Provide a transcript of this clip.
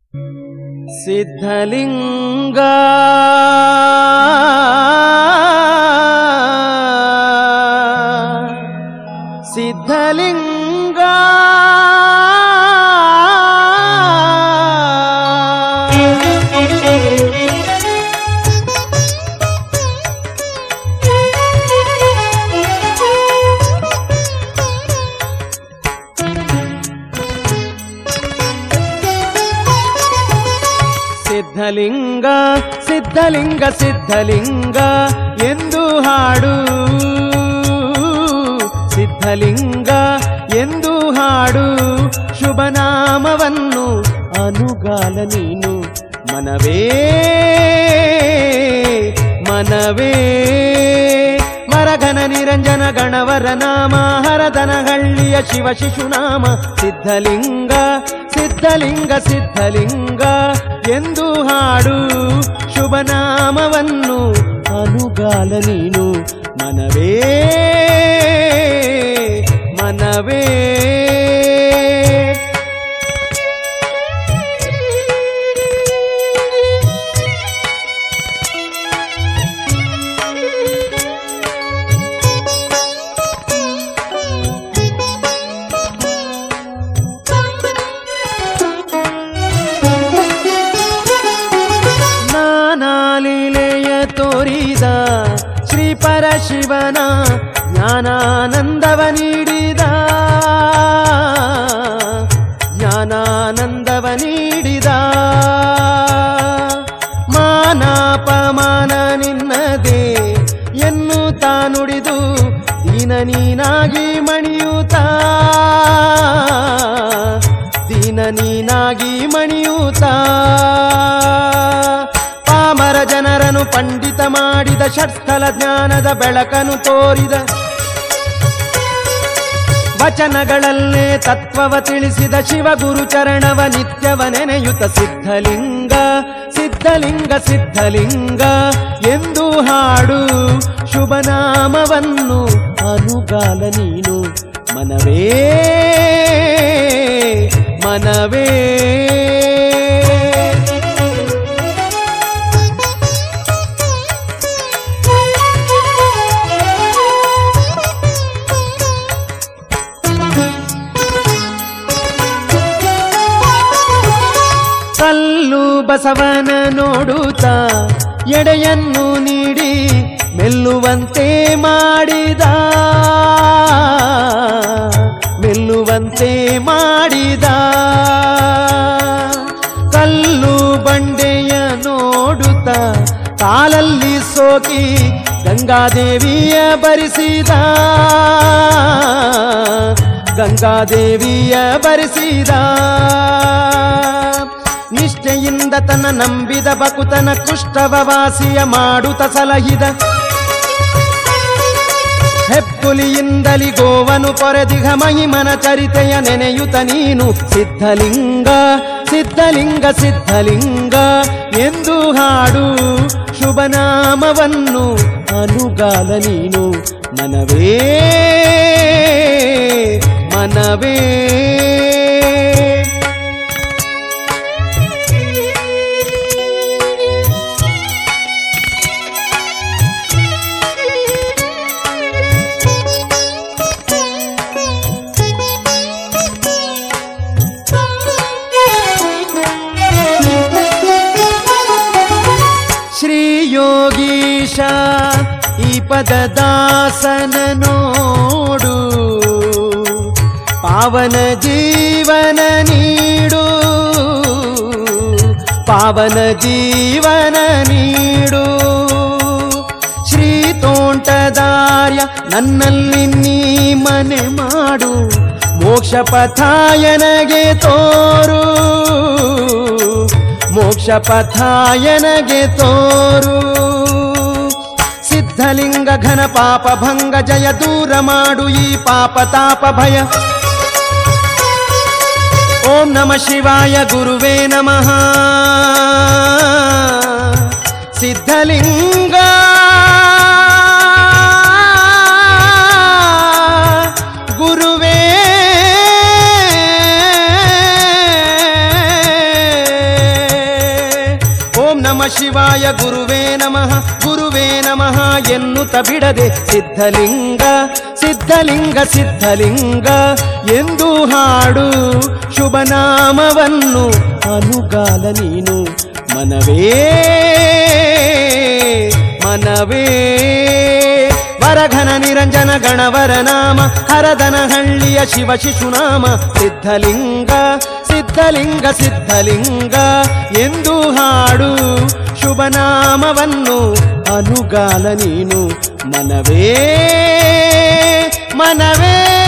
ಸಿದ್ಧಲಿಂಗ ಸಿದ್ಧಲಿಂಗ ಸಿದ್ಧಲಿಂಗ ಸಿದ್ಧಲಿಂಗ ಸಿದ್ಧಲಿಂಗ ಎಂದು ಹಾಡು ಸಿದ್ಧಲಿಂಗ ಎಂದು ಹಾಡು ಶುಭನಾಮವನ್ನು ಅನುಗಾಲ ನೀನು ಮನವೇ ಮನವೇ ಮರಘನ ನಿರಂಜನ ಗಣವರ ನಾಮ ಹರದನಹಳ್ಳಿಯ ಶಿವ ಶಿಶುನಾಮ ಸಿದ್ಧಲಿಂಗ ಸಿದ್ಧಲಿಂಗ ಸಿದ್ಧಲಿಂಗ ಎಂದು ಹಾಡು ಶುಭನಾಮವನ್ನು ಅನುಗಾಲ ನೀನು ಮನವೇ ಮನವೇ ನಾನಾಲೀಲೆಯ ತೋರಿದ ಶ್ರೀ ಪರಶಿವನ ಜ್ಞಾನಾನಂದವ ನೀಡಿದ ಜ್ಞಾನಾನಂದವ ನೀಡಿದ ಮಾನಾಪಮಾನ ನಿನ್ನದೇ ಎನ್ನುತ್ತಾ ನುಡಿದು ದೀನ ನೀನಾಗಿ ಮಣಿಯೂತ ದೀನ ನೀನಾಗಿ ಮಣಿಯೂತ ಪಾಮರ ಜನರನ್ನು ಪಂಡಿತ ಮಾಡಿದ ಷಟ್ಸ್ಥಲ ಜ್ಞಾನದ ಬೆಳಕನ್ನು ತೋರಿದ ವಚನಗಳಲ್ಲೇ ತತ್ವವ ತಿಳಿಸಿದ ಶಿವಗುರು ಚರಣವ ನಿತ್ಯವ ನೆನೆಯುತ ಸಿದ್ಧಲಿಂಗ ಸಿದ್ಧಲಿಂಗ ಸಿದ್ಧಲಿಂಗ ಎಂದು ಹಾಡು ಶುಭನಾಮವನ್ನು ಅನುಗಾಲ ನೀನು ಮನವೇ ಮನವೇ ಕಲ್ಲು ಬಸವನ ನೋಡುತ್ತ ಎಡೆಯನ್ನು ನೀಡಿ ಮೆಲ್ಲುವಂತೆ ಮಾಡಿದ ಮೆಲ್ಲುವಂತೆ ಮಾಡಿದ ಕಲ್ಲು ಬಂಡೆಯ ನೋಡುತ್ತ ಕಾಲಲ್ಲಿ ಸೋಕಿ ಗಂಗಾದೇವಿಯ ಬರಿಸಿದ ಗಂಗಾದೇವಿಯ ಬರಿಸಿದ ನಿಷ್ಠೆಯಿಂದ ತನ್ನ ನಂಬಿದ ಬಕುತನ ಕುಷ್ಠವ ವಾಸಿಯ ಮಾಡುತ್ತ ಸಲಹಿದ ಹೆಬ್ಬುಲಿಯಿಂದಲಿ ಗೋವನು ಪೊರೆದಿಗ ಮಹಿಮನ ಚರಿತೆಯ ನೆನೆಯುತ ನೀನು ಸಿದ್ಧಲಿಂಗ ಸಿದ್ಧಲಿಂಗ ಸಿದ್ಧಲಿಂಗ ಎಂದು ಹಾಡು ಶುಭನಾಮವನ್ನು ಅನುಗಾಲ ನೀನು ಮನವೇ ಮನವೇ ಶ್ರೀ ಯೋಗೀಶ ಈ ಪದ ದಾಸನ ನೋಡು ಪಾವನ ಜೀವನ ನೀಡು ಪಾವನ ಜೀವನ ನೀಡು ಶ್ರೀ ತೋಂಟದಾರ್ಯ ನನ್ನಲ್ಲಿ ನೀ ಮನೆ ಮಾಡು ಮೋಕ್ಷ ಪಥಾಯನಗೆ ತೋರು ಮೋಕ್ಷ ಪಥಾಯನಗೆ ತೋರು ಸಿದ್ಧಲಿಂಗ ಘನ ಪಾಪ ಭಂಗ ಜಯ ದೂರ ಮಾಡು ಈ ಪಾಪ ತಾಪ ಭಯ ಓಂ ನಮ ಶಿವಾಯ ಗುರುವೇ ನಮಃ ಸಿದ್ಧಲಿಂಗ ಗುರುವೇ ನಮ ಶಿವಾಯ ಗುರುವೇ ನಮಃ ಗುರುವೇ ನಮಃ ಎನ್ನುತ್ತ ಬಿಡದೆ ಸಿದ್ಧಲಿಂಗ ಸಿದ್ಧಲಿಂಗ ಸಿದ್ಧಲಿಂಗ ಎಂದು ಹಾಡು ಶುಭನಾಮವನ್ನು ಅನುಗಾಲ ನೀನು ಮನವೇ ಮನವೇ ವರಘನ ನಿರಂಜನ ಗಣವರ ನಾಮ ಹರದನ ಹಳ್ಳಿಯ ಶಿವ ಶಿಶುನಾಮ ಸಿದ್ಧಲಿಂಗ ಸಿದ್ಧಲಿಂಗ ಸಿದ್ಧಲಿಂಗ ಎಂದು ಹಾಡು ಶುಭನಾಮವನ್ನು ಅನುಗಾಲ ನೀನು ಮನವೇ ಮನವೇ